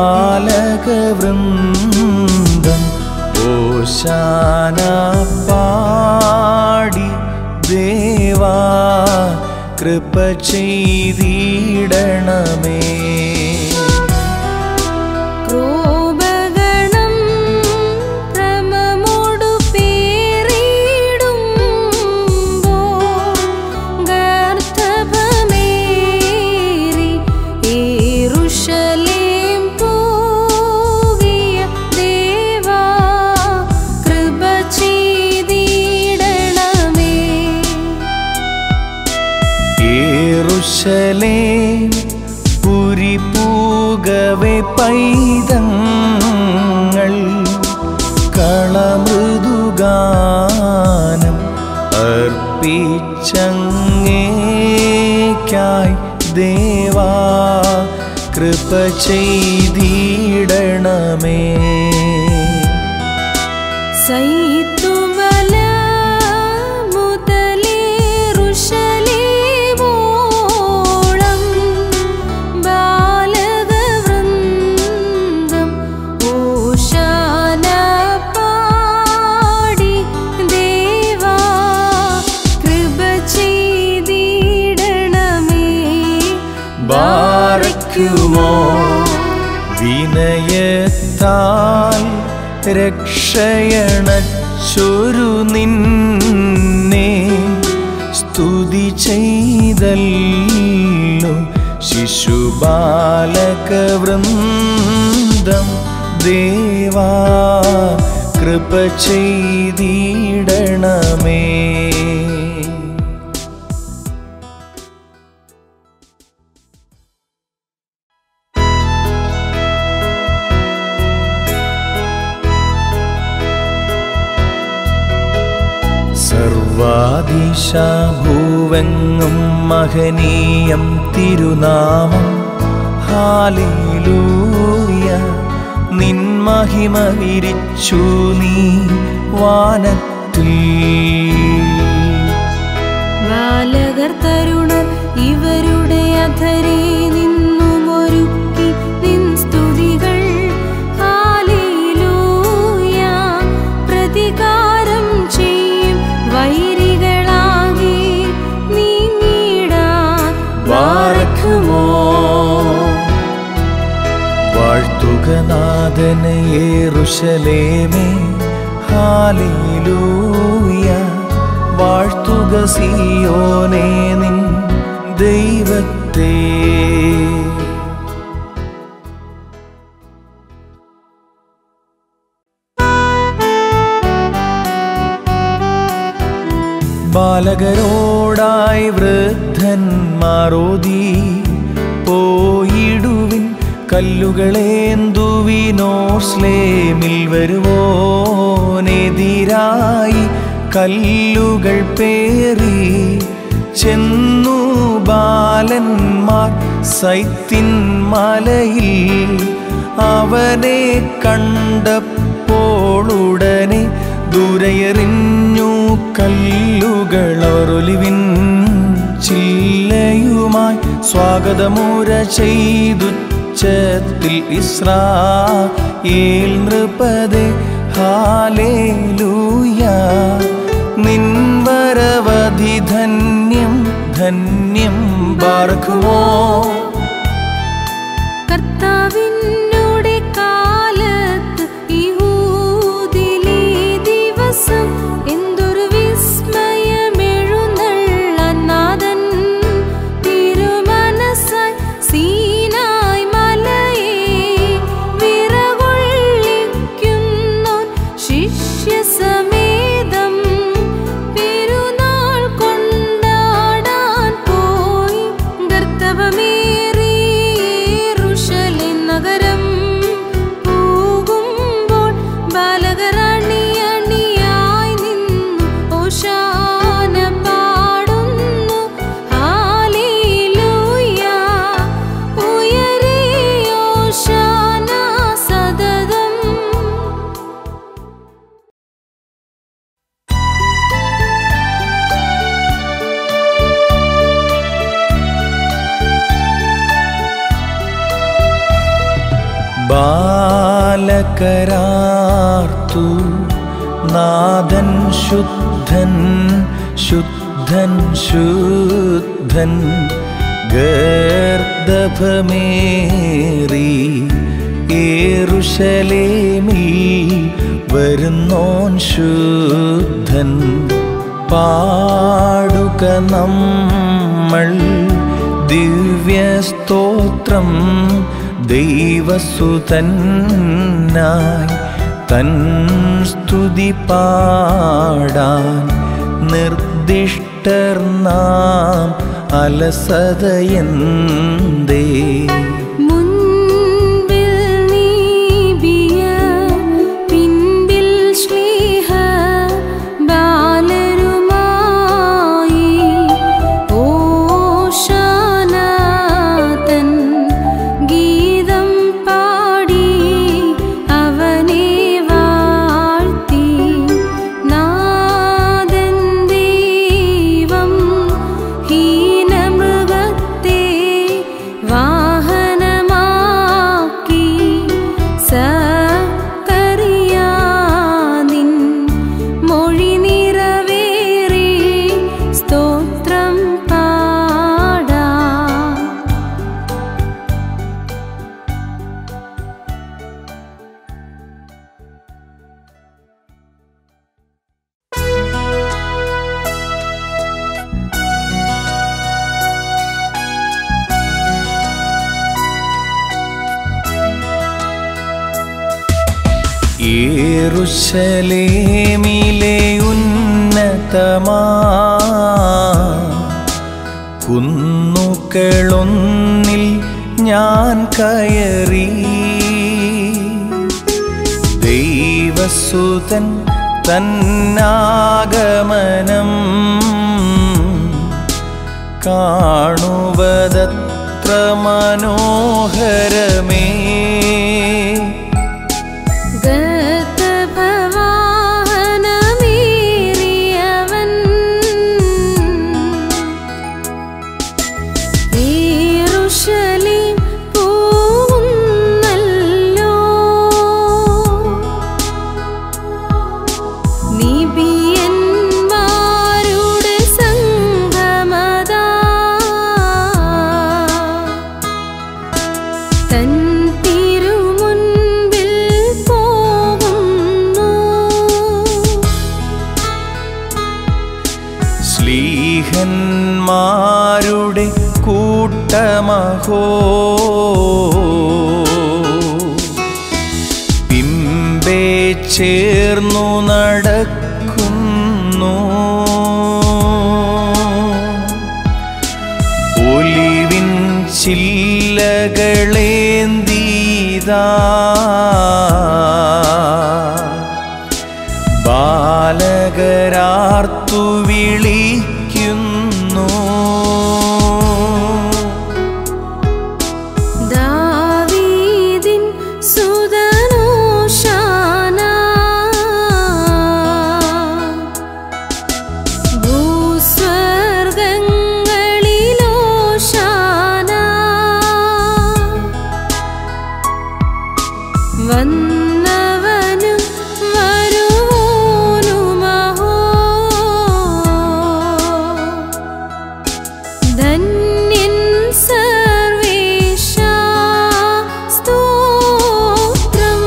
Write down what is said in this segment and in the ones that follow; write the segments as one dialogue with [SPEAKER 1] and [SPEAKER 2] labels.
[SPEAKER 1] ബാലകവൃന്ദം ഓശാന പാടി ദേവാ കൃപ ചെയ്തിടണമേ
[SPEAKER 2] ക്രോപഗണം ക്രമമോടു പേറിടുമ്പോൾ ഗർത്തഭമേറി യെരൂശലേം പോകിയ ദേവാ കൃപ ചെയ്തിടണമേ
[SPEAKER 1] യേറുശലേം പുരി പൂകവെ പൈതങ്ങൾ കളമൃദുഗാനം അർപ്പിച്ചങ്ങേക്കായി ദേവാ കൃപ ചെയ്തിടണമേ
[SPEAKER 2] സൈത്തുമല മുതലേറുശലേമോളം ബാലകവൃന്ദം ഓശാന പാടി ദേവാ കൃപ ചെയ്തിടണമേ
[SPEAKER 1] ബാറയ്ക്കുമോ വിനയത്താൽ രക്ഷയണച്ചൊരു നിന്നെ സ്തുതി ചെയ്തല്ലോ ശിശുബാലകവൃന്ദം ദേവാ കൃപ ചെയ്തിടണമേ സർവാദിശാഭൂവെങ്ങും മഹനീയം തിരുനാമം ഹാലേലൂയ നിൻ മഹിമ വിരിച്ചു നീ വാനത്തിൽ
[SPEAKER 2] ബാലകർ തരുണർ ഇവരുടെ അധരെ നിന്നുമൊരുക്കി നിൻ സ്തുതികൾ ഹാലേലൂയ പ്രതികാരം ചെയ്യും വൈരികളാകെ നീങ്ങിടാൻ
[SPEAKER 1] വാഴക്കുമോ വാഴ്ത്തുക നാഥന് യേറുശലേമേ ഹാലേലൂയ വാഴ്ത്തുക സിയോനേ നിൻ ദൈവത്തെ ബാലകരോടായി വൃദ്ധന്മാരോതി പോയിടുവിൻ കല്ലുകളേന്തുവിനോസ്ലേമിൽ വരുവോനെതിരായി കല്ലുകൾ പേറി ചെന്നു ബാലന്മാർ സൈത്തിൻ മലയിൽ അവനെ കണ്ടപ്പോളുടനെ ദൂരയെറിഞ്ഞു കല്ലുകളൊരുലിവിൻ ചില്ലയുമായി സ്വാഗതമുര ചെയ്തുച്ചത്തിൽ ഇസ്രായേൽ നൃപതേ ഹാലേലൂയ നിൻവരവധി ധന്യം ധന്യം ബാർക്കുമോ
[SPEAKER 2] കർത്താവിനുടെ കാലത്ത് യഹൂദിലെ ദിവസം എന്തൊരു വിസ്മയമെഴുന്നള്ളനാഥൻ തിരുമനസ്സായി സീനായ് മലയെ വിറകൊള്ളിക്കുന്നോൻ ശിഷ്യസമേതം പെരുന്നാൾ കൊണ്ടാടാൻ പോയി ഗർത്തവമേറി യെരൂശലേം നഗരം
[SPEAKER 1] ബാലകരാർത്തു നാഥൻ ശുദ്ധൻ ശുദ്ധൻ ശുദ്ധൻ ഗർദഭമേറി ഏറുശലേമിൽ വരുന്നോൻ ശുദ്ധൻ പാടുക നമ്മൾ ദിവ്യസ്തോത്രം ദൈവസുതന്നായി തൻ സ്തുതി പാടാൻ നിർദ്ദിഷ്ടർ നാം അലസതയെന്തേ
[SPEAKER 2] മുൻപിൽ നീബിയ പിൻപിൽ ശ്ലീഹ ബാലരുമായി ഓശാനാഥൻ ഗീതം പാടി അവനെ വാഴ്ത്തി നാദൻ ദൈവം ഹീനമൃഗത്തെ വാഹനമാക്കി സക്കറിയാനിൻ മൊഴി നിറവേറി സ്തോത്രം പാടാ
[SPEAKER 1] യേറുശലേമിലെ ഉന്നതമാ കുന്നുകളൊന്നിൽ ഞാൻ കയറി ദൈവസുതൻ തന്നാഗമനം കാണുവതത്ര മനോഹരമേ
[SPEAKER 2] ഗതഭവാഹനമേറിയവൻ യേറുശലേം പോകുന്നല്ലോ നിബിയന്മാരുടെ സംഗമതാ തൻ തിരുമുൻപിൽ പോകുന്നു
[SPEAKER 1] സ്ലീഹന്മാരുടെ കൂട്ടമഹോ പിമ്പേ ചേർന്നു നടക്കുന്നു ഒലിവിൻ ചില്ലകളേന്തീതാ ബാലകരാർത്തു വിളിക്കുന്നു
[SPEAKER 2] ദാവീദിൻ സുതനോശാന ഭൂസ്വർഗങ്ങളിലോശാന വന്നവനും വരുവോനുമഹോ ധന്യൻ സർവേശ സ്തോത്രം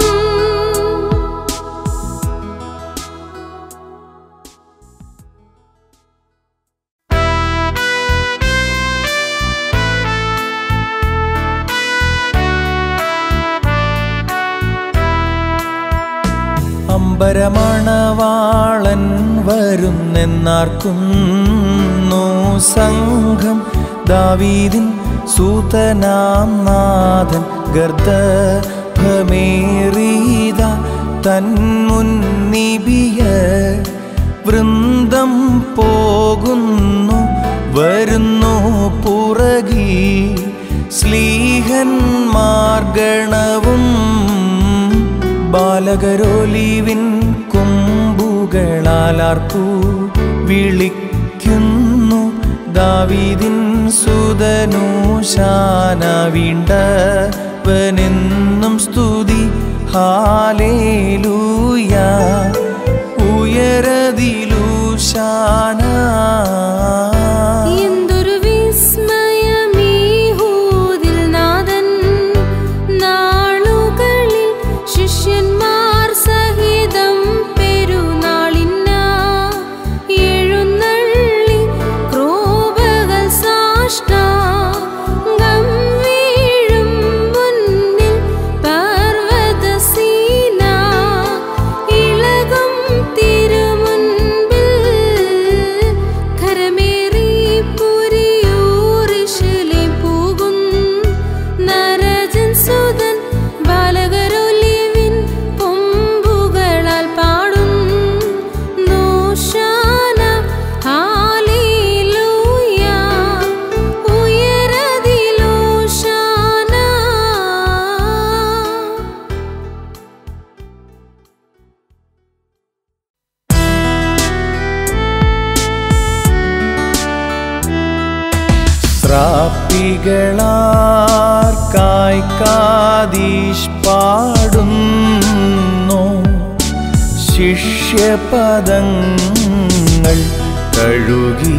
[SPEAKER 1] അമ്പരമണവാളൻ വരുന്നെന്നാർക്കുന്നു സംഘം ദാവീദിൻ സൂതനാം നാഥൻ ഗർദഭമേറീത തന്മുന്നിബിയ വൃന്ദം പോകുന്നു വരുന്നു പുറകിൽ സ്ലീഹന്മാർഗണവും ബാലകരോലിവിൻ കൊമ്പുകളാലാർപ്പു വിളിക്കുന്നു ദാവീദിൻ സുതനു ശാന വീണ്ടവനെന്നു എന്നും സ്തുതി ഹാലേലൂയ ഉയരതിലൂശാന
[SPEAKER 2] എന്തൊരു വിസ്മയമീഹൂതിൽ നാഥൻ നാളുകളിൽ ശിഷ്യന്മാർ സഹിതം പെരുന്നാളിന്ന എഴുന്നള്ളി ക്രോപകൾ സാഷ്ടാംഗം വീഴും മുന്നിൽ പർവ്വതസീന ഇളകും തിരുമുൻപിൽ കരമേറി പുരിയൂറിശിലെ പോകും നരജൻ സുതൻ ബാലകരൊലിവിൻ കൊമ്പുകളാൽ പാടും നോശാന ഹാലേലൂയ ഉയരതിലോശാന
[SPEAKER 1] ശ്രാപ്പികളാർക്കായി കാതീഷ് പാടുന്നു ശിഷ്യപദങ്ങൾ കഴുകി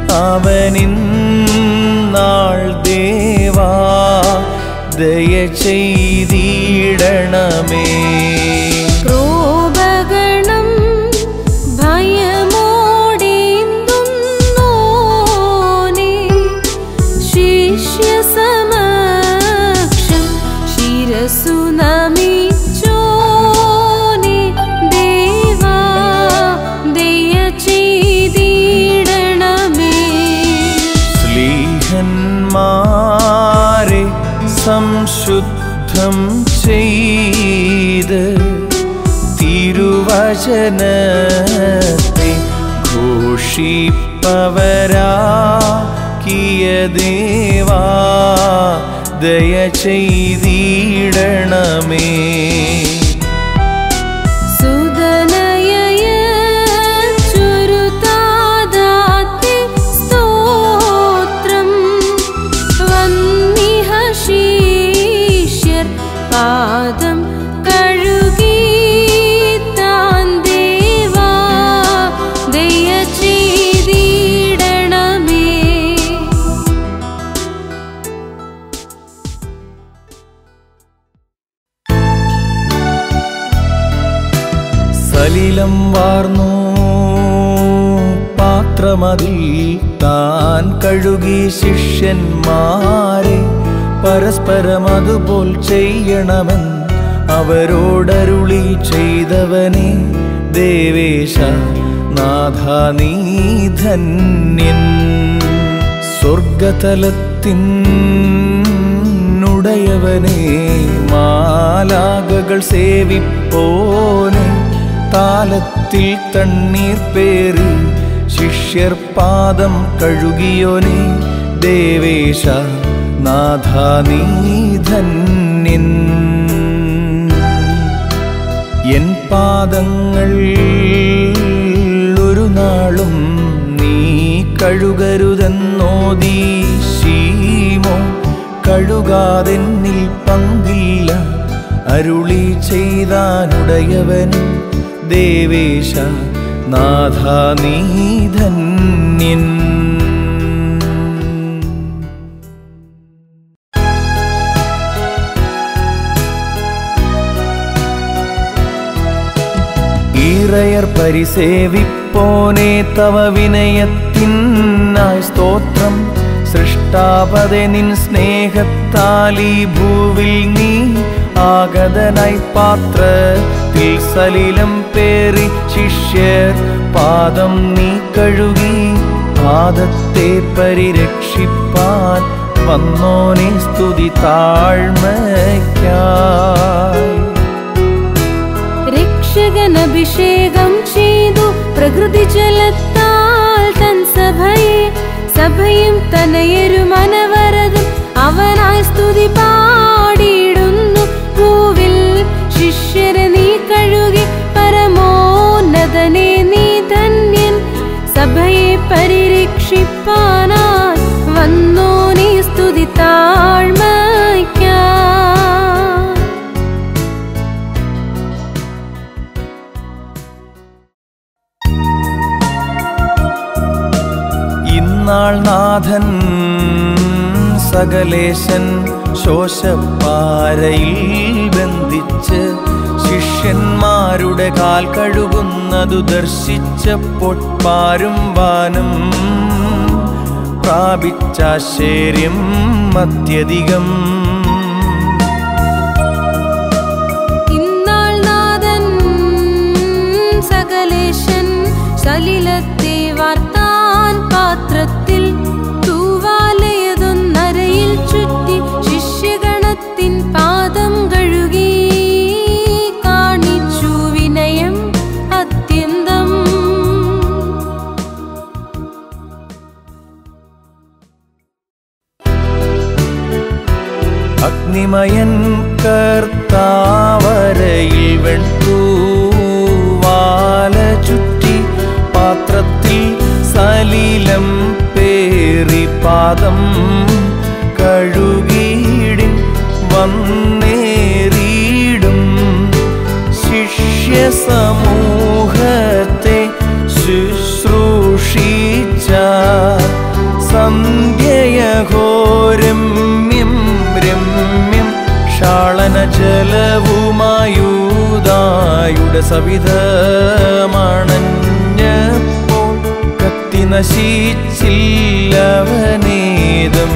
[SPEAKER 1] അവനിന്നാൾ ദേവാ ദയ ചെയ്തിടണമേ
[SPEAKER 2] ക്രോപഗണം ഭയമോടേന്തുന്നോനെ ശിഷ്യസമക്ഷം ശിരസു നമിച്ചോനെ ദേവാ ദയ ചെയ്തിടണമേ
[SPEAKER 1] സ്ലീഹന്മാരെ സംശുദ്ധം ചെയ്ത് തിരുവചനത്തെ ഘോഷിപ്പവരാക്കിയ ദേവാ ദയ ചെയ്തിടണമേ
[SPEAKER 2] സുദനയയ ചുരുതാദാത്തെ സ്തോത്രം വന്നിഹ ശീഷ്യർ പാദം കഴുകി താൻ ദേവാ ദയ ചെയ്തിടണമേ
[SPEAKER 1] സലിലം വാർന്നു പാത്രമതിൽ താൻ കഴുകി ശിഷ്യന്മാരെ പരസ്പരം അതുപോൽ ചെയ്യണമെന്ന് അവരോടരുളി ചെയ്തവനെ ദേവേശ നാഥ നീ ധന്യൻ സ്വർഗതലത്തിൻ ഉടയവനെ മാലാകകൾ സേവിപ്പോനെ താലത്തിൽ തണ്ണീർ പേറി ശിഷ്യർ പാദം കഴുകിയോനെ ദേവേശ നാഥ നീ ധന്യൻ എൻ പാദങ്ങൾ ഒരു നാളും നീ കഴുകരുതെന്നോദീ ശീമോ കഴുകാതെന്നിൽ പങ്കില്ല അരുളി ചെയ്താനുടയവൻ ദേവേശ നാഥ നീ ധന്യൻ ഈറയർ പരിസേവിപ്പോനെ തവ വിനയത്തിനായി സ്തോത്രം സൃഷ്ടാപതെ നിൻ സ്നേഹത്താലി ഭൂവിൽ നീ ആഗതനായി പാത്രത്തിൽ സലിലം പേറി ശിഷ്യർ പാദം നീ കഴുകി പാദത്തെ പരിരക്ഷിപ്പാൻ വന്നോനെ സ്തുതി താഴ്മയ്ക്കായി
[SPEAKER 2] രക്ഷകൻ അഭിഷേകം ചെയ്തു പ്രകൃതി ജലത്താൽ തൻ സഭയെ സഭയും തനയരും അനവരതും അവനായി സ്തുതി പാടിയിടുന്നു പൂവിൽ ശിഷ്യരെ നീ കഴുകി പരമോന്നതനെ നീ ധന്യൻ സഭയെ പരിരക്ഷിപ്പാനായി വന്നോ നീ സ്തുതി താഴ്മയ്ക്കാ
[SPEAKER 1] ഇന്നാൾ നാഥൻ സകലേശൻ ശോശപ്പാരയിൽ ബന്ധിച്ച് ശിഷ്യന്മാരുടെ കാൽ കഴുകുന്നതു ദർശിച്ചപ്പോൾ പാരും വാനും പ്രാപിച്ചാശ്ചര്യം അത്യധികം
[SPEAKER 2] ഇന്നാൾ നാഥൻ സകലേശൻ സലിലത്തെ വാർത്താൻ പാത്രത്തിൽ തൂവാലയതൊന്നരയിൽ ചുറ്റി ശിഷ്യഗണത്തിൻ പാദം കഴുകി കാണിച്ചു വിനയം അത്യന്തം
[SPEAKER 1] അഗ്നിമയൻ കർത്താവരയിൽ വെൺതൂവാല ചുറ്റി പാത്രത്തിൽ സലീലം പേറി പാദം കഴുകിയിടിൻ വന്നേറിയിടും ശിഷ്യ സമൂഹത്തെ ശുശ്രൂഷിച്ച സന്ധ്യയഘോരമ്യം രമ്യം ഷാളന ജലവുമായൂതായുടെ സവിധമണഞ്ഞപ്പോൾ കത്തി നശിച്ചില്ലവനേതം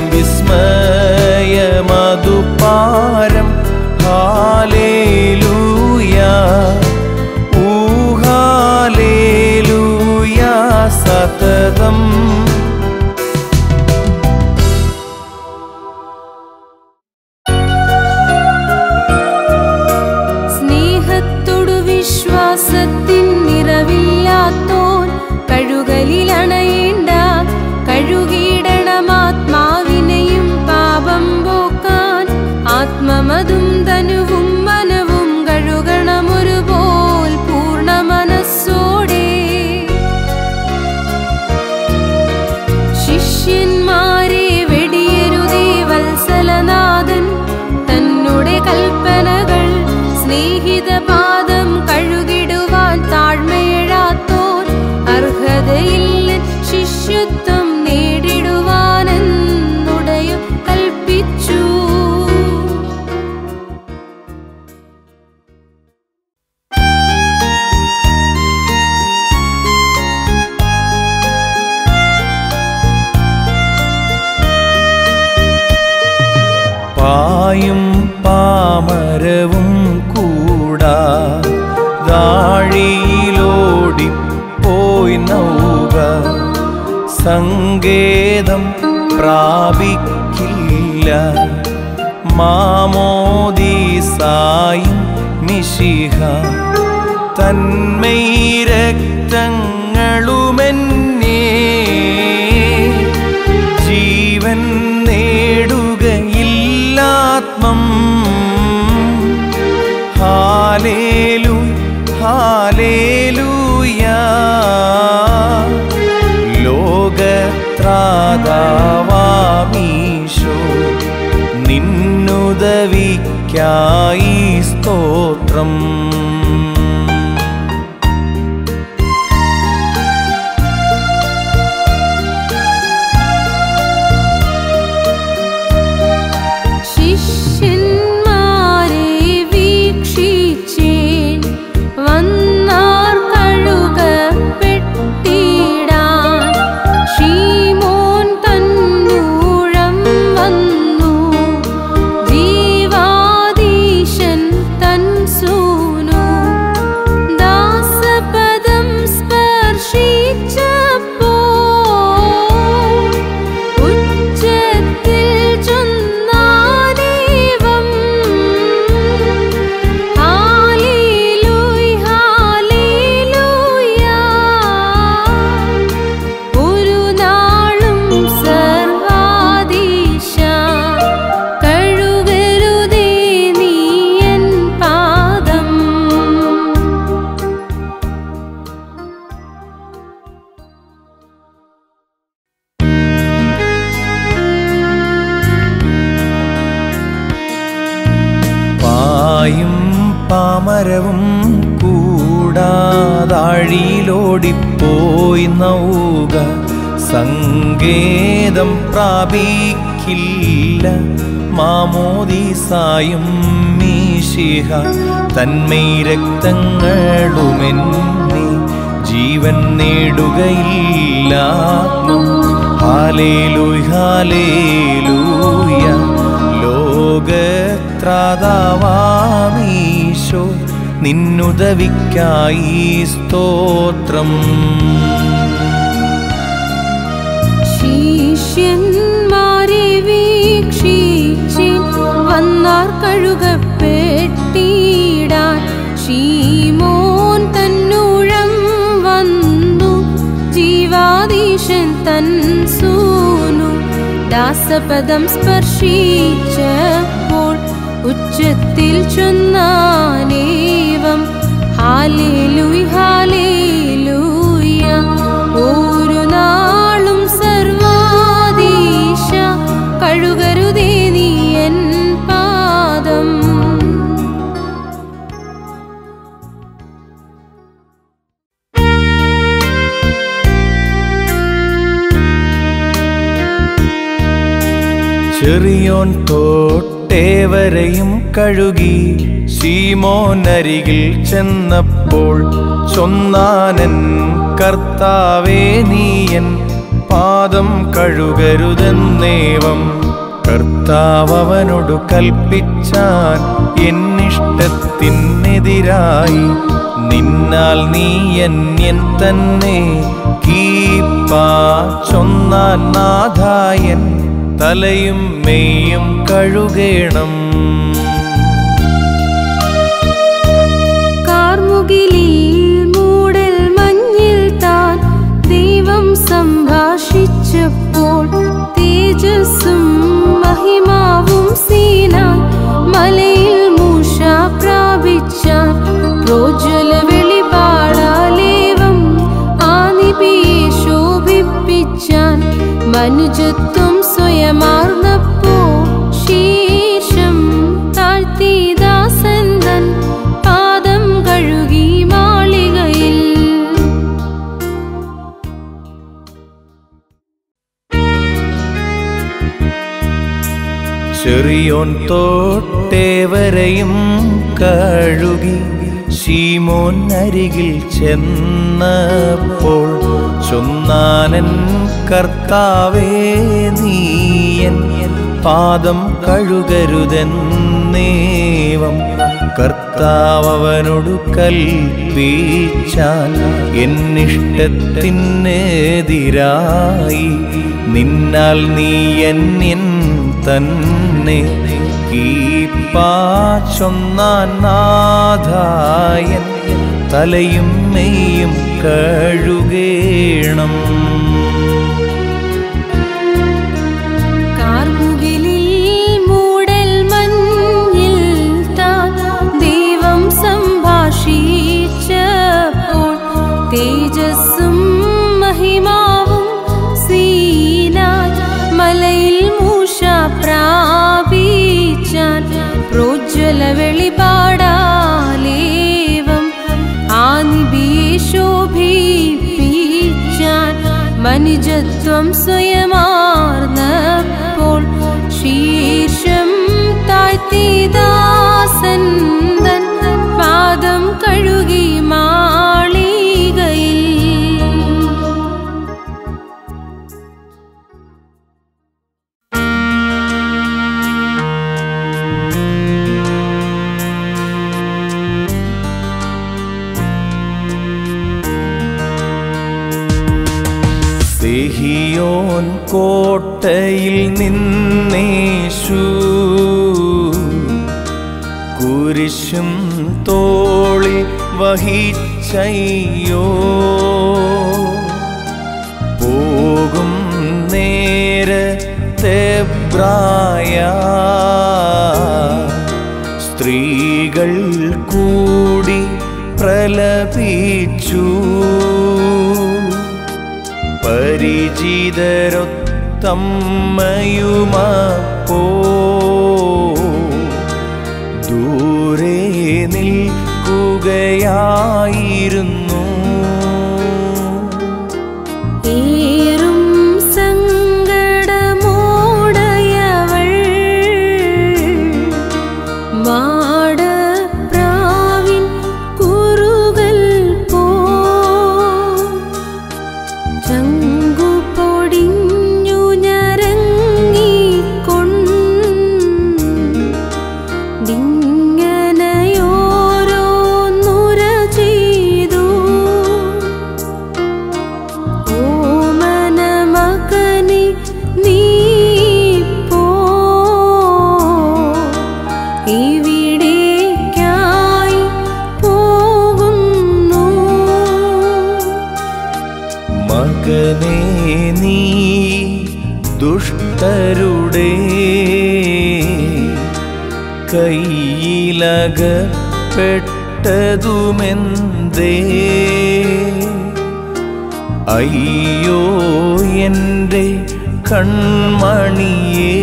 [SPEAKER 1] വിസ്മയമതുപാരം ഹാലേലൂയാ ഊഹാലേലൂയാ സതതം
[SPEAKER 2] സ്നേഹത്തോടു വിശ്വാസത്തിൻ നിറവില്ലാത്തോൻ കഴുകലിലണയേണ്ട കഴുകിയിടണം ആത്മാവിനെയും പാപം പോക്കാൻ ആത്മമതും തനുവും മനവും കഴുകണമൊരുപോൽ പൂർണ്ണ മനസ്സോടെ ശിഷ്യന്മാരെ വെടിയരുതേ വത്സലനാഥൻ തന്നുടെ കൽപ്പനകൾ സ്നേഹിതപാദം കഴുകിടുവാൻ താഴ്മയെഴാത്തോൻ അർഹതയില്ല ശിഷ്യത്വം നേടിടുവാനെന്നുടയും കൽപ്പിച്ചു
[SPEAKER 1] പായും പാമരവും കൂടാ ദാഴിയിലോടിപ്പോയി നൗക സങ്കേതം പ്രാപിക്കില്ല മാമോദീസായും മിശിഹ തന്മൈ രക്തങ്ങളുമെന്നേ ജീവൻ നേടുകയില്ലാത്മം ഹാലേലു ഹാലേലൂയാ ലോകത്രാതാവാമീശോ നിന്നുദവിക്കായി സ്തോത്രം
[SPEAKER 2] ശിഷ്യന്മാരെ വീക്ഷിച്ചേൻ വന്നാർ കഴുകപ്പെട്ടിടാൻ ഷീമോൻ തന്നൂഴം വന്നു ജീവാദീശൻ തൻ സൂനു ദാസപദം സ്പർശിച്ചപ്പോ ഉച്ചത്തിൽ ചൊന്നാനേവം ഹാലേലൂയ ഹാലേലൂയ ഒരു നാളും സർവാദീശ കഴുകരുതേ നീ എൻ പാദം
[SPEAKER 1] പായും പാമരവും കൂടാതാഴിയിലോടിപ്പോയി നൗക സങ്കേതം പ്രാപിക്കില്ല മാമോദീസായും മീശിഹ തന്മൈ രക്തങ്ങളുമെന്നെ ജീവൻ നേടുകയില്ല ഹാലേലൂയ ഹാലേലൂയ ലോകത്രാതാവാമീശോ നിന്നുദവിക്കായി സ്തോത്രം
[SPEAKER 2] ശിഷ്യന്മാരെ വീക്ഷിച്ച് വന്നാർ കഴുകപ്പെട്ടിടാൻ ശീമോൻ തന്നൂഴം വന്നു ജീവാദീശൻ തൻ സൂനു ദാസപദം സ്പർശിച്ചപ്പോൾ ഉച്ചത്തിൽ ചൊന്നാനേവം ഹാലേലൂയ ഹാലേലൂയ ഒരു നാളും സർവാദീശ കഴുകരുതേ നീ എൻ പാദം
[SPEAKER 1] ചെറിയോൻ തോട്ടേവരെയും കഴുകി ശീമോനരികിൽ ചെന്നപ്പോൾ ചൊന്നാനൻ കർത്താവേ നീയൻ പാദം കഴുകരുതെന്നേവം കർത്താവ് അവനോട് കൽപ്പിച്ചാൻ എന്നിഷ്ടത്തിനെതിരായി നിന്നാൽ നീ അന്യൻ തന്നെ കീപ്പാ ചൊന്നാൻ നാഥായൻ തലയും മെയ്യും കഴുകേണം
[SPEAKER 2] കാർമുകിലിൽ മൂടൽ മഞ്ഞിൽ താൻ ദൈവം സംഭാഷിച്ചപ്പോൾ തേജസ്സും മഹിമാവും സീന മലയിൽ മൂഷ പ്രാപിച്ച പ്രോജ്വല വെളിപാടാലേവം ആനിപിയെ ശോഭിപ്പിച്ചാൻ മനുജത്വം സ്വയമാർന്നപ്പോ ശീർഷം താഴ്ത്തി ദാസൻ തൻ പാദം കഴുകി മാളികയിൽ
[SPEAKER 1] ചെറിയോൻ തോട്ടേവരെയും കഴുകി ശീമോൻ അരികിൽ ചെന്നപ്പോൾ ചൊന്നാനൻ കർത്താവേ നീയൻ പാദം കഴുകരുതെന്നേവം കർത്താവ് അവനോട് കൽപ്പിച്ചാൽ എന്നിഷ്ടത്തിനെതിരായി നിന്നാൽ നീ എന്നിൻ തന്നെ കീപ്പാച്ചൊന്നാൻ നാഥായൻ തലയും മെയ്യും കഴുകേണം
[SPEAKER 2] കാർമുകിലിൽ മൂടൽ മഞ്ഞിൽ താൻ ദൈവം സംഭാഷിച്ചപ്പോൾ തേജസ്സും മഹിമാവും സീനാൻ മലയിൽ മൂഷ പ്രാപിച്ചാൻ പ്രോജ്വല വെളിപാടാലേവം ആനിബിയെ ശോഭിപ്പിച്ചാൻ മനുജത്വം സ്വയമാർന്നപ്പോൾ ശീർഷം താഴ്ത്തി ദാസൻ തൻ പാദം കഴുകി മാളികയിൽ
[SPEAKER 1] സിഹിയോൻ കോട്ടയിൽ നിന്നേശു കുരിശും തോളിൽ വഹിച്ചയ്യോ പോകും നേരത്തെ ബ്രായ സ്ത്രീകൾ കൂടി പ്രലപിച്ചു പരിചിതരൊത്തമ്മയുമപ്പോ ദൂരെ നിൽക്കുകയായിരുന്നു
[SPEAKER 2] ഏറും
[SPEAKER 1] ഭക്തരുടെ കയ്യിലകപ്പെട്ടതുമെന്തേ അയ്യോ എൻ്റെ കൺമണിയേ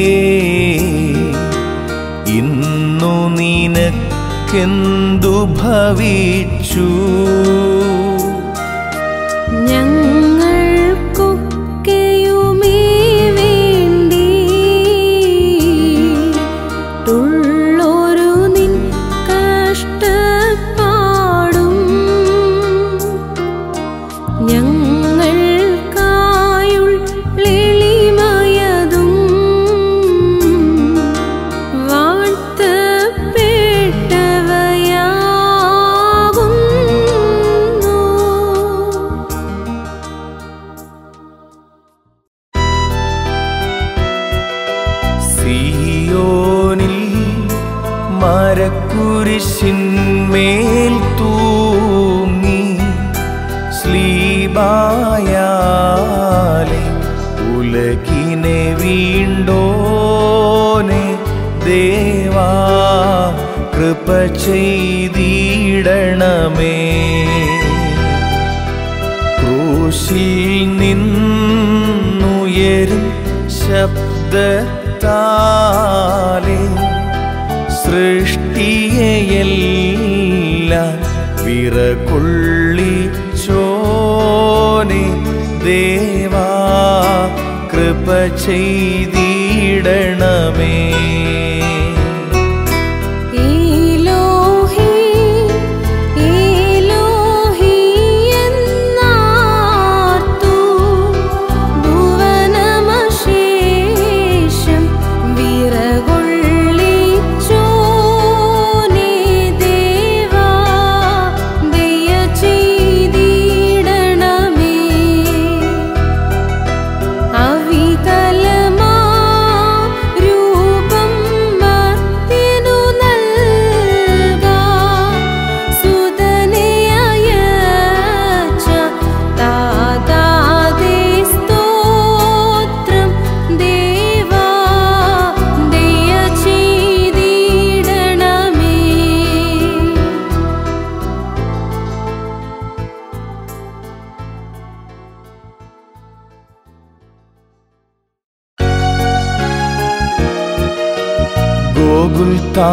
[SPEAKER 1] ഇന്നു നിനക്കെന്തു ഭവിച്ചു
[SPEAKER 2] ഞങ്ങൾക്കൊക്കെയുമേ വേണ്ടി തുള്ളൊരു നിൻ കഷ്ടപ്പാടും ഞങ്ങൾക്കായുള്ളിളിമയതും വാഴ്ത്തപ്പെട്ടവയാകുന്നു
[SPEAKER 1] സിയോനിൽ മരക്കുരിശിന്മേൽ തൂങ്ങി സ്ലീബായാലെ ഉലകിനെ വീണ്ടോനെ ദേവാ കൃപ ചെയ്തിടണമേ ക്രൂശിൽ നിന്നുയരും ശബ്ദത്താലെ സൃഷ്ടിയെയെല്ലാം വിറകൊള്ളിച്ചോനെ ദേവാ കൃപ ചെയ്തിടണമേ
[SPEAKER 2] ഏലോഹി ഏലോഹി എന്നാർത്തു ഭുവനമശേഷം വിറകൊള്ളിച്ചോനേ ദേവാ ദയ ചെയ്തിടണമേ അവികലമാ രൂപം മർത്യനു നൽകാ സുതനയച്ച താതാദേ സ്തോത്രം ദേവാ ദയ ചെയ്തിടണമേ
[SPEAKER 1] ഗോകുൽ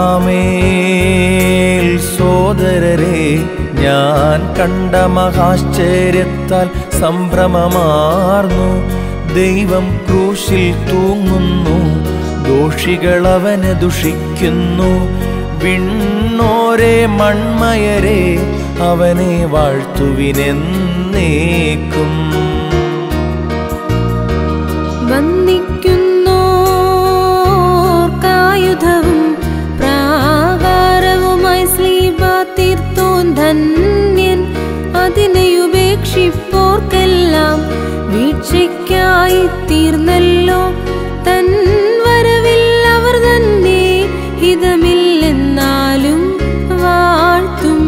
[SPEAKER 1] താമേൽ സോദരരെ ഞാൻ കണ്ട മഹാശ്ചര്യത്താൽ സംഭ്രമമാർന്നു ദൈവം ക്രൂശിൽ തൂങ്ങുന്നു ദോഷികൾ അവനെ ദുഷിക്കുന്നു വിണ്ണോരെ മൺമയരെ അവനെ വാഴ്ത്തുവിനെന്നേക്കും
[SPEAKER 2] വന്ദിക്കുന്നോർക്കായുധവും പ്രാകാരവുമായി സ്ലീബ തീർത്തോൻ ധന്യൻ അതിനെ ഉപേക്ഷിപ്പോർക്കെല്ലാം വീഴ്ചയ്ക്കായി തീർന്നല്ലോ തൻ വരവിൽ അവർ തന്നെ ഹിതമില്ലെന്നാലും വാഴ്ത്തും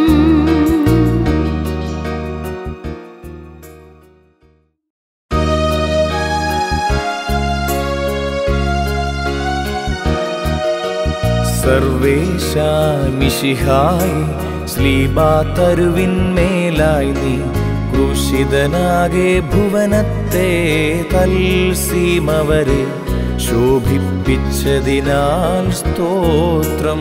[SPEAKER 1] സർവേശാമിഷിഹായി സ്ലീബാ തരുവിന്മേലായി നീ ക്രൂശിതനാകെ ഭുവനത്തെ തൽസീമവരെ ശോഭിപ്പിച്ചതിനാൽ സ്തോത്രം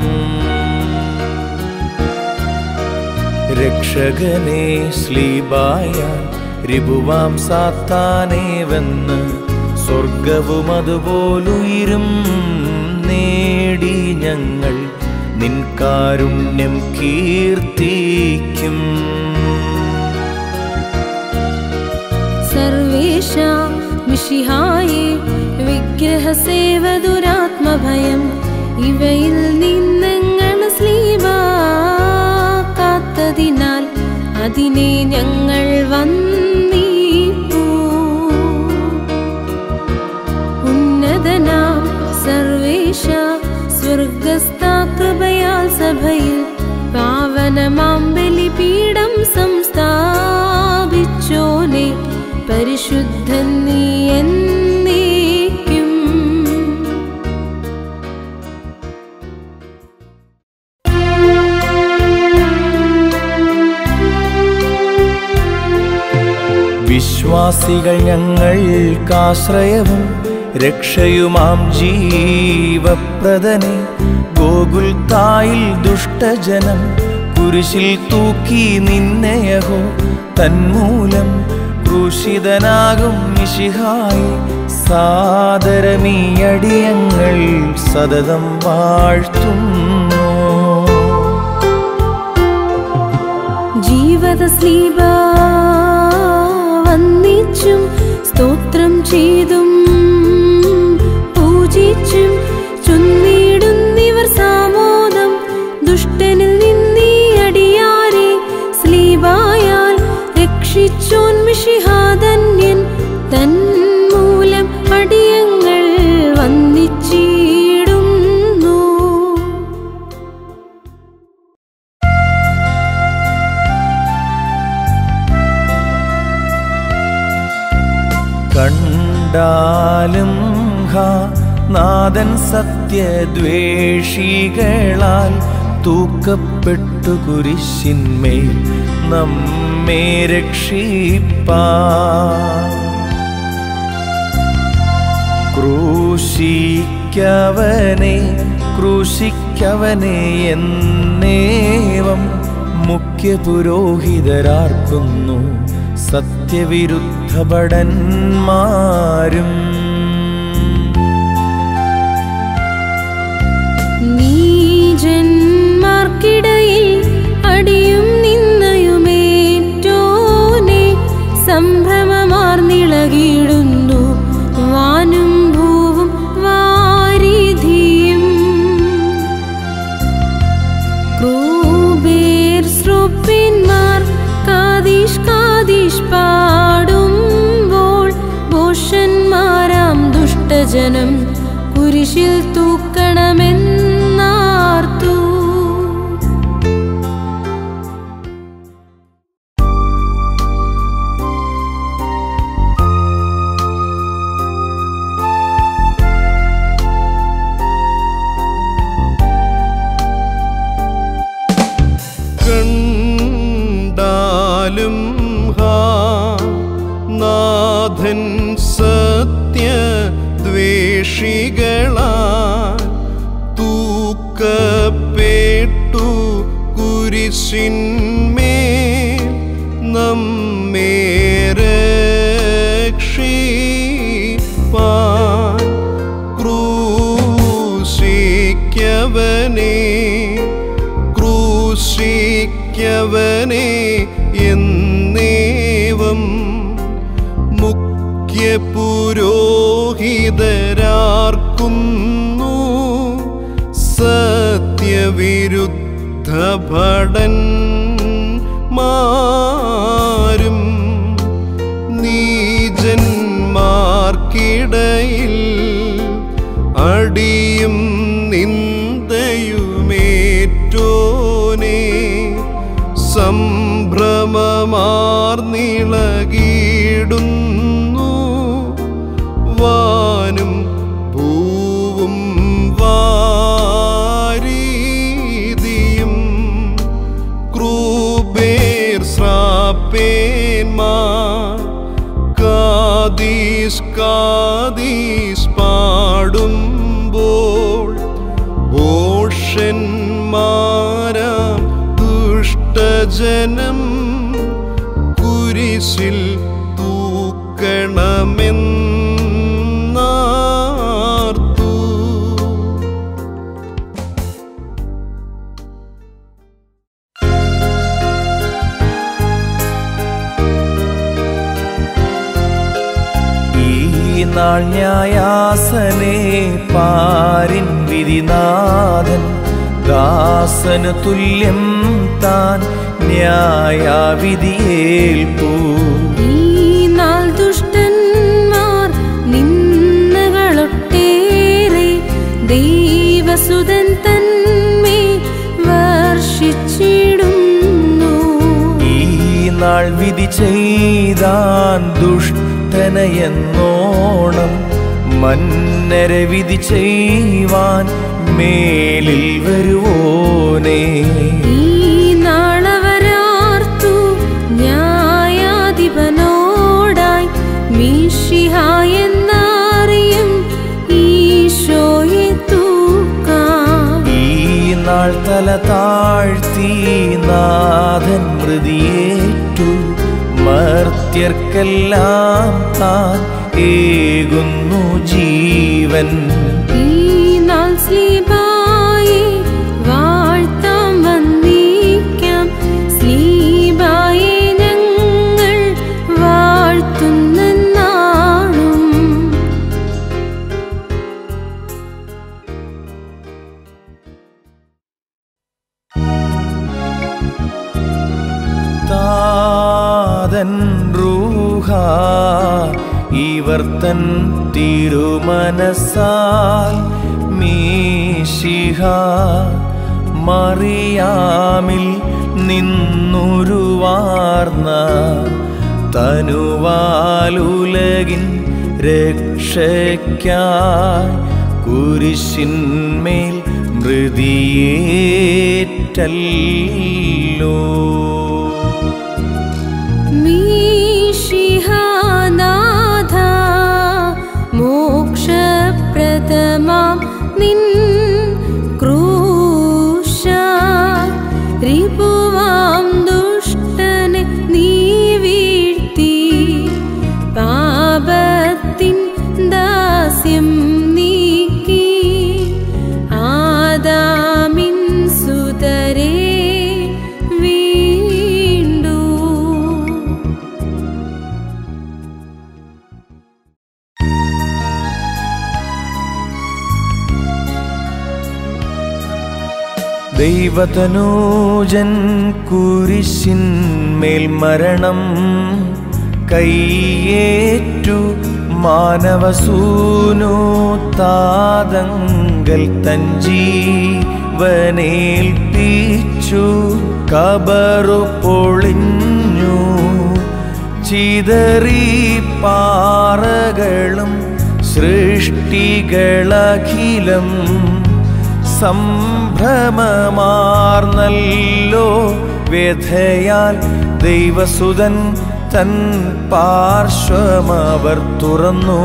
[SPEAKER 1] രക്ഷകനെ സ്ലീബായ രിപുവാം സാത്താനേ വന്ന് സ്വർഗവും അതുപോലുയിരും നേടി ഞങ്ങൾ നിൻ കാരുണ്യം കീർത്തിക്കും
[SPEAKER 2] സർവേശ മിഷിഹായെ വിഗ്രഹസേവ ദുരാത്മഭയം ഇവയിൽ നിന്നങ്ങൾ സ്ലീബ കാത്തതിനാൽ അതിനെ ഞങ്ങൾ വന്നീപ്പൂ ഉന്നതനാം സർവേശ സ്വർഗസ്ഥാകൃപയാൽ സഭയിൽ പാവനമാം ബലിപീഠം സംസ്ഥാപിച്ചോനെ പരിശുദ്ധൻ നീ എന്നേക്കും
[SPEAKER 1] വിശ്വാസികൾ ഞങ്ങൾക്കാശ്രയവും രക്ഷയുമാം ജീവപ്രദനെ ഗോകുൽ തായിൽ ദുഷ്ടജനം കുരിശിൽ തൂക്കി നിന്നെയഹോ തന്മൂലം ക്രൂശിതനാകും മിശിഹായി സാദരമീയടിയങ്ങൾ സതതം വാഴ്ത്തുന്നു
[SPEAKER 2] ജീവത സ്ലീബ വന്നിച്ചും സ്തോത്രം ചെയ്തും പൂജിച്ചും ചൊന്നിടുന്നിവർ സാമോദം ദുഷ്ടനിൽ നിന്നീ അടിയാരെ സ്ലീബായാൽ രക്ഷിച്ചോൻ മിഷിഹാധന്യൻ തന്മൂലം അടിയങ്ങൾ വന്നിച്ചിടുന്നു
[SPEAKER 1] കണ്ടാലും ഹാ നാദൻ സത്യദ്വേഷികളാൽ തൂക്കപ്പെട്ടു കുരിശിന്മേൽ നമ്മെ രക്ഷിപ്പാ ക്രൂശിക്കവനെ ക്രൂശിക്കവനെ എന്നേവം മുഖ്യപുരോഹിതരാർക്കുന്നു സത്യവിരുദ്ധ ഭടന്മാരും
[SPEAKER 2] നീജന്മാർക്കിടയിൽ അടിയും നിന്നയുമേറ്റോനെ സംഭ്രമമാർന്നിളകിടുന്നു വാനും ഭൂവും വാരിധിയും ക്രൂബേർ ശ്രുപ്പിന്മാർ കാതീഷ് കാതീഷ് പാടുമ്പോൾ ഭോഷന്മാരാം ദുഷ്ടജനം കുരിശിൽ തൂക്കണമെന്നാർത്തു
[SPEAKER 3] കണ്ടാലും ഹാ നാഥൻ സത്യ ദ്വേഷികളാ തൂക്കപ്പെട്ടു കുരിശിന്മേൽ നമ്മെ രക്ഷിപ്പാൻ ക്രൂശിക്കവനെ ക്രൂശിക്കവനെ എന്നേവം മുഖ്യപുരോഹിതരാർക്കുന്നു സത്യവിരുദ്ധ ഭടൻ മാരും നീജന്മാർക്കിടയിൽ അടിയും നിന്ദയുമേറ്റോനെ സംഭ്രമമാർന്നിളകിടുന്നു വാനും പൂവും വാരീതിയും ക്രൂബേർ ശ്രാപ്പേന്മാർ കാതീസ് കാതീസ് പാടുമ്പോൾ ഭോഷന്മാരാം ദുഷ്ടജനം കുരിശിൽ തൂക്കണമെന്നാർത്തു
[SPEAKER 1] ഈ നാൾ ന്യായാസനെ പാരിൻ വിധിനാഥൻ ദാസന് തുല്യം താൻ ന്യായവിധിയേൽപ്പൂ
[SPEAKER 2] ഈ നാൾ ദുഷ്ടന്മാർ നിന്നകളൊട്ടേറെ ദൈവസുതൻ തന്മേ വർഷിച്ചിടുന്നു
[SPEAKER 1] ഈ നാൾ വിധി ചെയ്താൻ ദുഷ്ടനയെന്നോണം മന്നര വിധി ചെയ്യുവാൻ മേലിൽ വരുവോനേ
[SPEAKER 2] ഈ നാളവരാർത്തു ന്യായാധിപനോട്
[SPEAKER 1] തല താഴ്ത്തി നാഥൻ മൃതിയേറ്റു മർത്യർക്കെല്ലാം താൻ ഏകുന്നു ജീവൻ
[SPEAKER 2] ഈ നാൾ സ്ലീബായി വാഴ്ത്താം വന്ദിക്കാം സ്ലീബായെ ഞങ്ങൾ വാഴ്ത്തുന്ന നാളും
[SPEAKER 1] താതൻ റൂഹ ഇവർ തൻ തിരുമനസാൽ മീശിഹ മറിയാമിൽ നിന്നുരുവാർന്ന തനുവാലുലകിൻ രക്ഷയ്ക്കായി കുരിശിന്മേൽ മൃതിയേറ്റല്ലോ
[SPEAKER 2] മീശിഹാനാഥ മോക്ഷപ്രദമാം നിൻ ക്രൂശ റിപുവാം ദുഷ്ടനെ നീ വീഴ്ത്തി പാപത്തിൻ ദാസ്യം നീക്കി ആദാമിൻ സുതരേ വീണ്ടു
[SPEAKER 1] ദൈവതനൂജൻ കുരിശിന്മേൽ മരണം കൈയേറ്റു മാനവസൂനു താതങ്കൽ തൻ ജീവനേൽപ്പിച്ചു കബറു പൊളിഞ്ഞു ചിതറി പാറകളും സൃഷ്ടികളഖിലം സംഭ്രമമാർന്നല്ലോ വ്യഥയാൽ ദൈവസുതൻ തൻ പാർശ്വമവർ തുറന്നു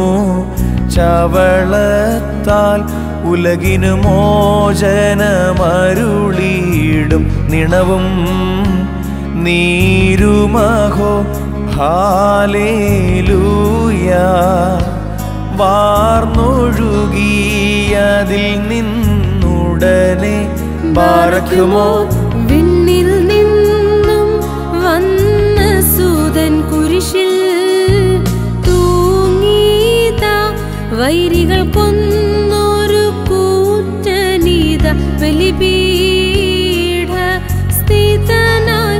[SPEAKER 1] ചവളത്താൽ ഉലകിനു മോചനമരുളിയിടും നിണവും നീരുമഹോ ഹാലേലൂയ വാർന്നൊഴുകിയതിൽ നിന്നുടനെ ബാറക്കുമോ
[SPEAKER 2] വിണ്ണിൽ നിന്നും വന്ന സൂതൻ കുരിശിൽ തൂങ്ങീതാ വൈരികൾ കൊന്നൊരു കൂറ്റനീത ബലിപീഠ സ്ഥിതനായി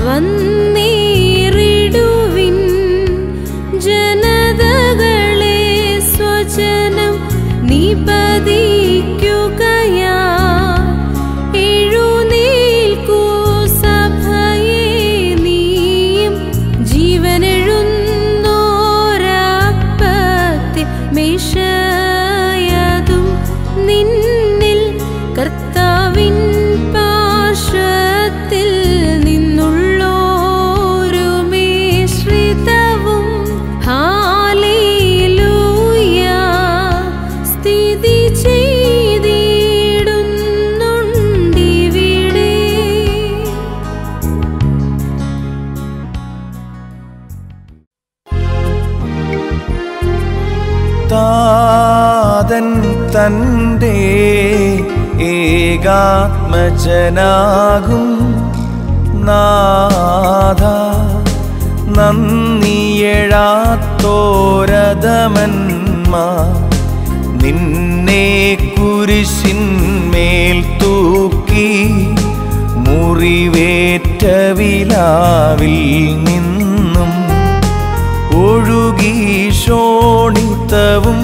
[SPEAKER 2] വന്നേറിടുവിൻ ജനതകളെ സ്വജനം നിപതിക്കുകയാ എഴുന്നേൽക്കൂ സഭയെ നീയും ജീവനെഴുന്നോരപ്പത്തെ മേശയതും നിന്നിൽ കർത്താവിൻ പാർശ്വത്തിൽ നിന്നുള്ളോരു മിശ്രിതവും ഹാലേലൂയ സ്ഥിതി ചെയ്തിടുന്നുണ്ടിവിടെ
[SPEAKER 1] താതൻ തൻ്റെ ഏകാത്മജനാകും നാഥ നന്ദിയെഴാത്തോരതമന്മാ നിന്നെ കുരിശിന്മേൽ തൂക്കി മുറിവേറ്റ വിലാവിൽ നിന്നും ഒഴുകി ശോണിത്തവും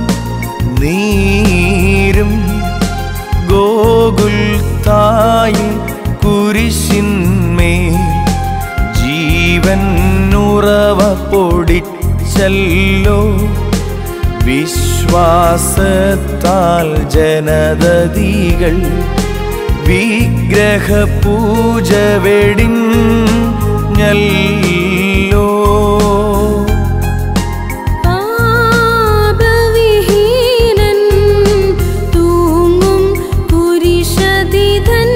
[SPEAKER 1] നീരും ഗോകുൽ തായിൽ കുരിശിന്മേൽ ജീവൻ ഉറവ പൊടിച്ചല്ലോ വിശ്വാസത്താൽ ജനതതികൾ വിഗ്രഹ പൂജ വെടിഞ്ഞല്ലോ
[SPEAKER 2] പാപവിഹീനൻ തൂങ്ങും കുരിശതിധൻ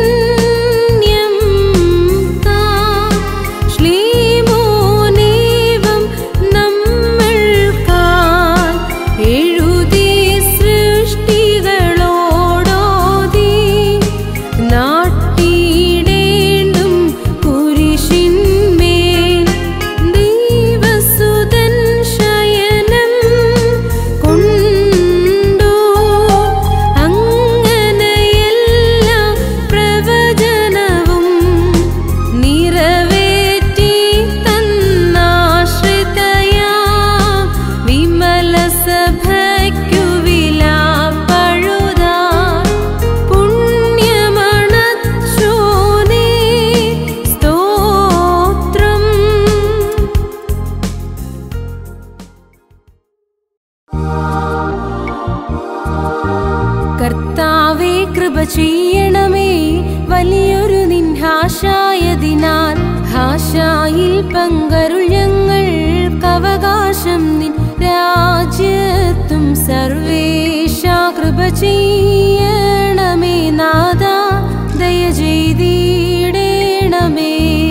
[SPEAKER 2] ഹാഷായതിനാൽ ഹാഷായിൽ പങ്കരുൾ ഞങ്ങൾക്കവകാശം നിൻ രാജ്യത്തും സർവേശ കൃപ ചെയ്യണമേ നാദ ദയ ചെയ്തിടേണമേ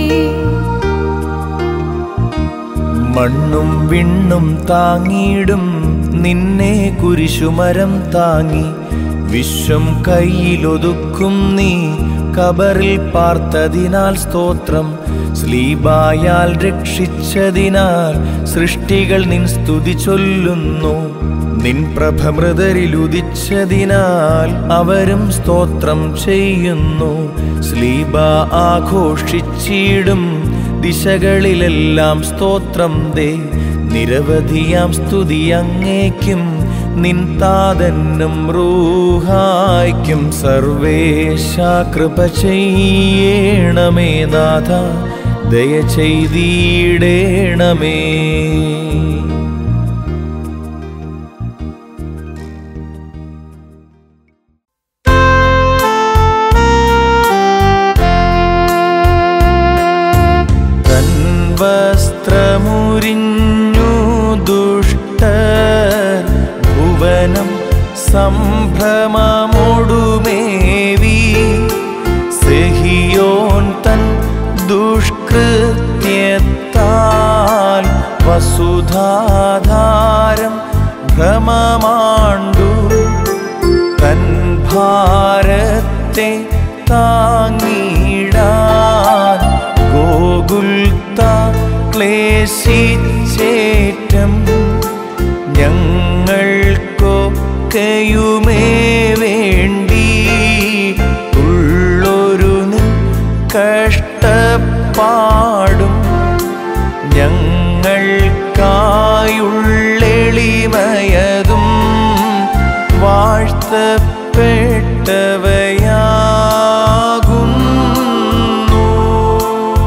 [SPEAKER 1] മണ്ണും വിണ്ണും താങ്ങിയിടും നിന്നെ കുരിശുമരം താങ്ങി വിശ്വം കയ്യിലൊതുക്കും നീ കബറിൽ പാർത്തതിനാൽ സ്തോത്രം സ്ലീബായാൽ രക്ഷിച്ചതിനാൽ സൃഷ്ടികൾ നിൻ സ്തുതി ചൊല്ലുന്നു നിൻ പ്രഭമൃതരിലുദിച്ചതിനാൽ അവരും സ്തോത്രം ചെയ്യുന്നു സ്ലീബ ആഘോഷിച്ചിടും ദിശകളിലെല്ലാം സ്തോത്രം ദേ നിരവധിയാം സ്തുതി അങ്ങേക്കും നിൻ താതന്നും റൂഹായ്ക്കും സർവേശ കൃപ ചെയ്യണമേ നാഥ ദയ ചെയ്തിടേണമേ തൻ വസ്ത്രമുരിഞ്ഞു ദുഷ്ടർ ഭുവനം സംഭ്രമമൊടുമേവി സെഹിയോൻ തൻ ദുഷ്കൃത്യത്താൽ വസുധാധാരം ഭ്രമമാണ്ടു തൻ ഭാരത്തെ താങ്ങിടാൻ ഗോകുൽത്ത ക്ലേശിച്ചേറ്റം ഞങ്ങൾക്കൊക്കെയുമേ വേണ്ടി ഉള്ളൊരു നിൻ കഷ്ടപ്പാടും ഞങ്ങൾക്കായുള്ളെളിമയതും വാഴ്ത്തപ്പെട്ടവയാകുന്നു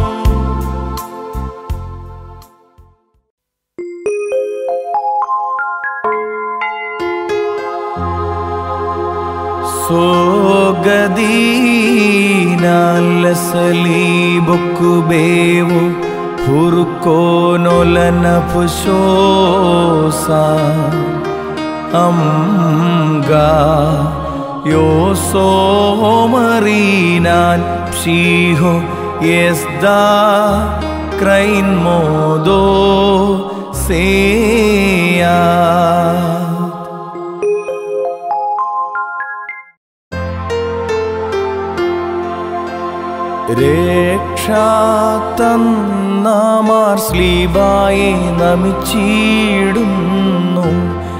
[SPEAKER 1] ಸೋಗದೀನಾಲಸಲೀಬೊಕ್ಕುಬೇವು ಹುರುಕೋನೊಲನ ಪುಶೋಸ അംഗ യോസോമറീനാൻ ഷീഹോ യെസ്ദാ ക്രൈൻ മോദോ സേയാ രക്ഷാത്തന്നാമാർ സ്ലീബായെ നമിച്ചിടുന്നു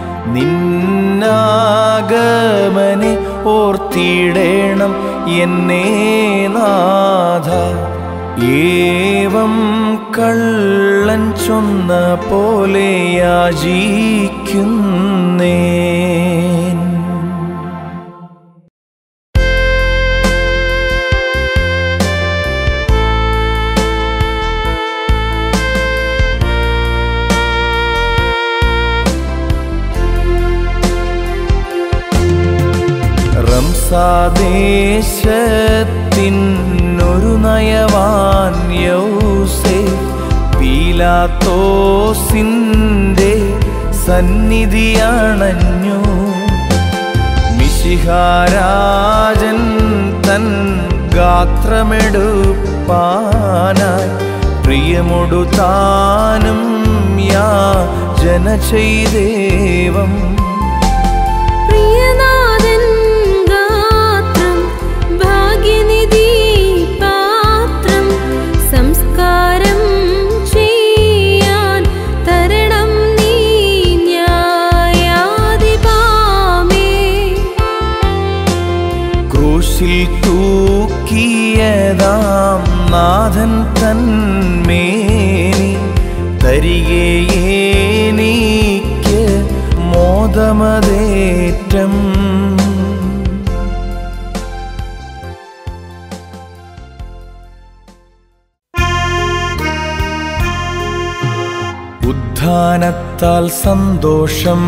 [SPEAKER 1] നിന്നാഗമനെ ഓർത്തിടേണം എന്നെ നാഥ ഏവം കള്ളൻ ചൊന്ന പോലെ യാചിക്കുന്നേൻ റംസാദേശത്തിനൊരു നയവാൻ യൗസേ പീലാത്തോസിൻ്റെ സന്നിധിയണഞ്ഞു മിശിഹാരാജൻ തൻ ഗാത്രമെടുപ്പാനായി പ്രിയമൊടു താനും യാചന ചെയ്ദേവം
[SPEAKER 2] പ്രിയനാഥൻ ഗാത്രം ഭാഗ്യനിധി പാത്രം സംസ്കാരം ചെയ്യാൻ തരണം നീ ന്യായാധിപാമേ
[SPEAKER 1] ക്രൂശിൽ തൂക്കിയതാം നാഥൻ തന്മേനി തരികേനിക്ക് മോദമതേറ്റം ഉദ്ധാനത്താൽ സന്തോഷം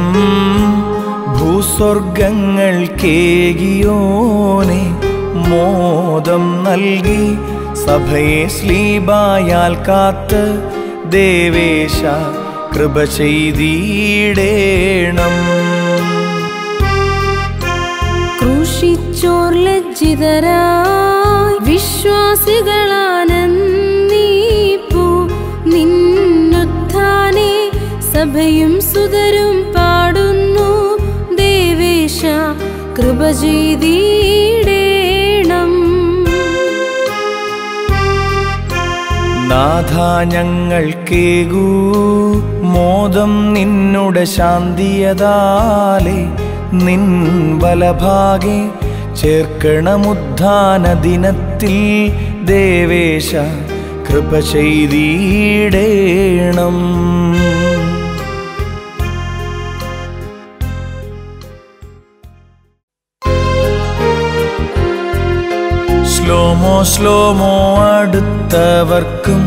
[SPEAKER 1] ഭൂസ്വർഗങ്ങൾ കേകിയോനെ മോദം നൽകി സഭയെ സ്ലീബായാൽ കാത്ത് ദേവേശ കൃപ ചെയ്തിടേണം
[SPEAKER 2] ക്രൂശിച്ചോർ ലജ്ജിതരായി വിശ്വാസികളാനന്ദീപ്പു നിന്നുത്ഥാനെ സഭയും സുതരും പാടുന്നു ദേവേശ കൃപ ചെയ്തിടേണം
[SPEAKER 1] നാഥ ഞങ്ങൾക്കേകൂ മോദം നിന്നുടെ ശാന്തിയതാലെ നിൻ വലഭാഗെ ചേർക്കണമുദ്ധാന ദിനത്തിൽ ദേവേശ കൃപ ചെയ്തിടേണം സ്ലോമോ സ്ലോമോ അടുത്തവർക്കും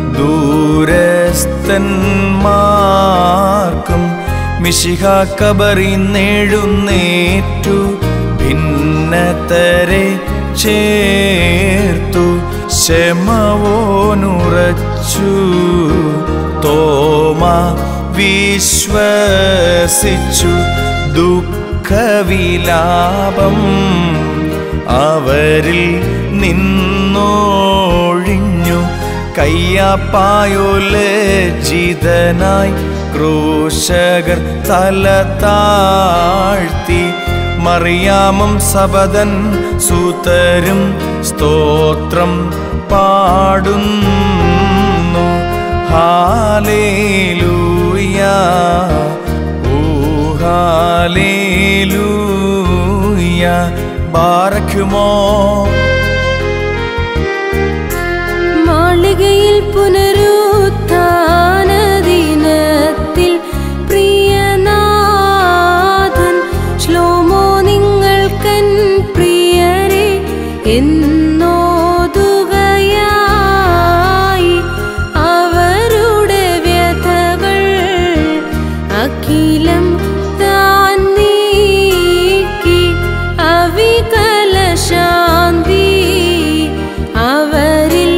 [SPEAKER 1] ദൂരസ്ഥന്മാർക്കും മിശിഹ കബറി നേഴുന്നേറ്റു ഭിന്നതരെ ചേർത്തു ശമവോനുറച്ചു തോമ വിശ്വസിച്ചു ദുഃഖവിലാപം അവരിൽ നിന്നൊഴിഞ്ഞു കയ്യാപ്പായൊലജിതനായി ക്രൂശകർ തല താഴ്ത്തി മറിയാമം സബദൻ സൂതരും സ്തോത്രം പാടുന്നു ഹാലേലൂയ ഓ ഹാലേലൂയ ബാറക്കുമോ
[SPEAKER 2] മാളികയിൽ പുനരുത്ഥാന ദിനത്തിൽ പ്രിയനാഥൻ ശ്ലോമോ നിങ്ങൾക്കൻ പ്രിയരെ എന്നോതുകയായി അവരുടെ വ്യഥകൾ അഖിലം താൻ നീക്കി അവികല ശാന്തി അവരിൽ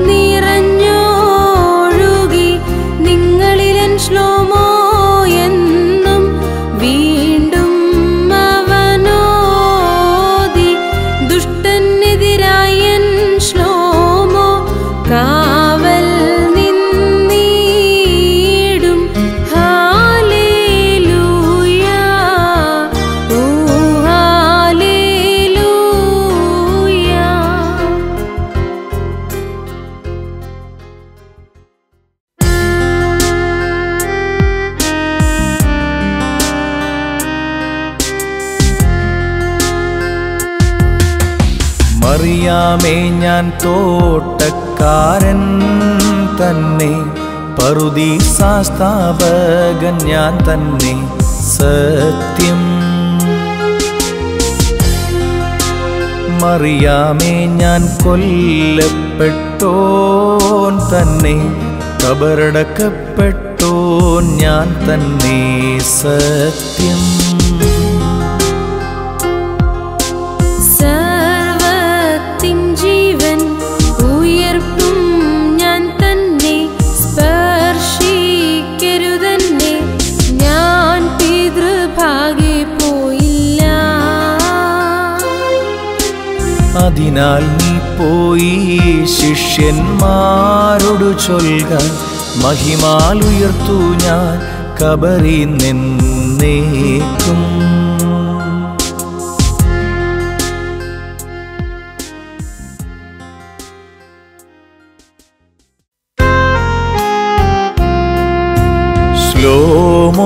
[SPEAKER 2] നിറഞ്ഞൊഴുകി നിങ്ങളിലൻ ശ്ലോമോ എന്നും വീണ്ടും അവനോതി ദുഷ്ടനെതിരായൻ ശ്ലോമോ കാവൽ നിന്നീടും ഹാലേലൂയ ഓ ഹാലേലൂയ
[SPEAKER 1] മറിയാമേ ഞാൻ തോട്ടക്കാരൻ തന്നെ പറുദീസാസ്ഥാപകൻ ഞാൻ തന്നെ സത്യം മറിയാമേ ഞാൻ കൊല്ലപ്പെട്ടോൻ തന്നെ കബറടക്കപ്പെട്ടോൻ ഞാൻ തന്നെ സത്യം
[SPEAKER 2] സർവത്തിൻ ജീവൻ ഉയർപ്പും ഞാൻ തന്നെ സ്പർശിക്കരുതന്നെ ഞാൻ പിതൃഭാഗെ പോയില്ല
[SPEAKER 1] അതിനാൽ നീ പോയി ശിഷ്യന്മാരോടു ചൊൽക മഹിമാലുയർത്തു ഞാൻ കബറി നിന്നേക്കും ശ്ലോമോ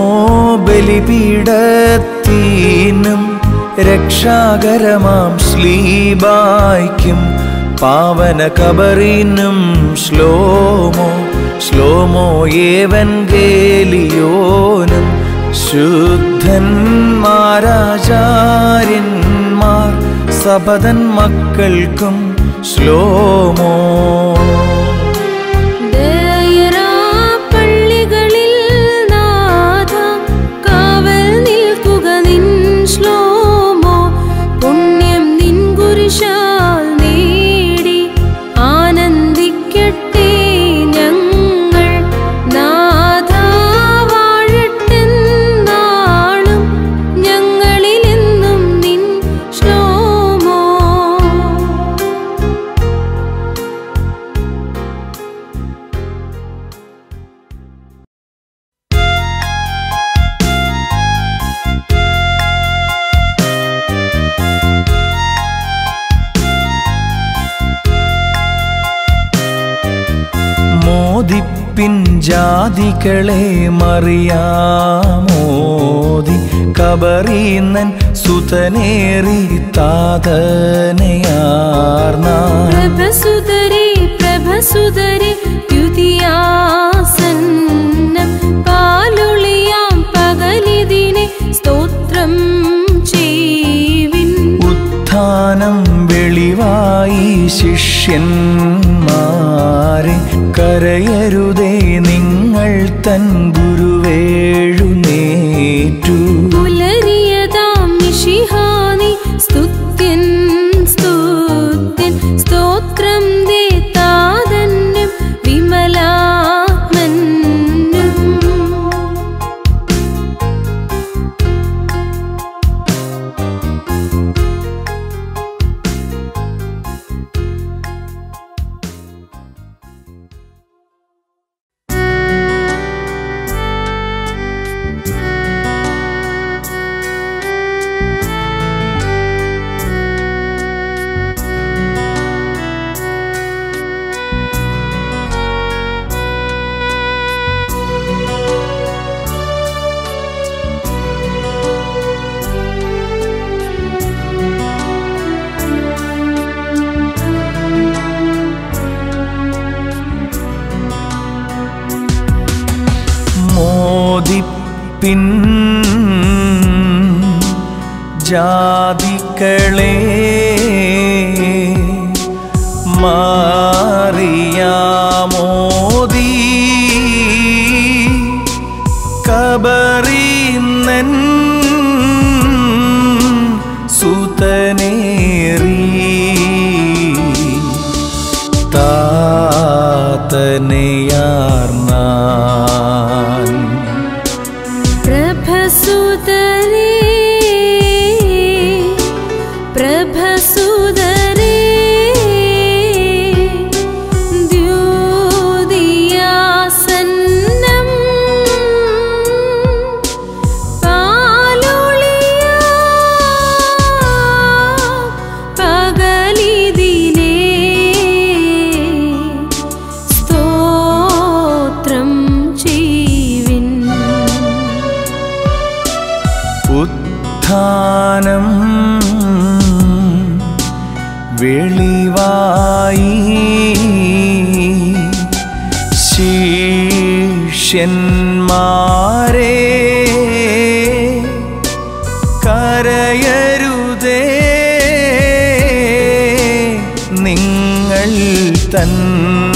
[SPEAKER 1] ബലിപീഠത്തീനും രക്ഷാകരമാം ശ്ലീബായ്ക്കും പാവന കബറിനും ശ്ലോമോ ശ്ലോമോ ഏവൻ ഗേലിയോനും ശുദ്ധന്മാരാചാര്യന്മാർ സപതൻ മക്കൾക്കും ശ്ലോമോ
[SPEAKER 2] ദയറാ പള്ളികളിൽ നാഥ കാവൽ നിൽക്കുക നിൻ ശ്ലോമോ പുണ്യം നിൻ കുരിശാൽ നേടി ആനന്ദ
[SPEAKER 1] മോദിപ്പിൻ ജാതികളെ മറിയാമോദി കബറീന്നൻ സുതനേറി താതനയാർന്നാൻ
[SPEAKER 2] പ്രഭസുതരെ പ്രഭസുതരെ ദ്യുതിയാസന്നം പാലൊളിയാം പകലിതിനെ സ്തോത്രം ചെയ്വിൻ
[SPEAKER 1] ഉത്ഥാനം വെളിവായി ശിഷ്യന്മാരെ കരയരുതേ നിങ്ങൾ തൻ ഗുരുവേഴുന്നേറ്റു
[SPEAKER 2] പുലരിയതാം മിശിഹാനി സ്തുത്യൻ സ്തുത്യൻ സ്തോത്രം ദേ താതന്യം വിമലാത്മന്യം
[SPEAKER 1] മോദിപ്പിൻ ജാതികളെ മാറിയാമോദി കബറിന്നൻ സുതനേറി താതനയാർന്നാൻ
[SPEAKER 2] പ്രഭസുതരേ പ്രഭസുതരേ ദ്യോതിയാസന്നം പാലൊളിയാ പകലിതിനേ സ്തോത്രം ചെയ്വിൻ
[SPEAKER 1] ഉത്ഥാനം വെളിവായി ശിഷ്യന്മാരെ കരയരുതേ നിങ്ങൾ തൻ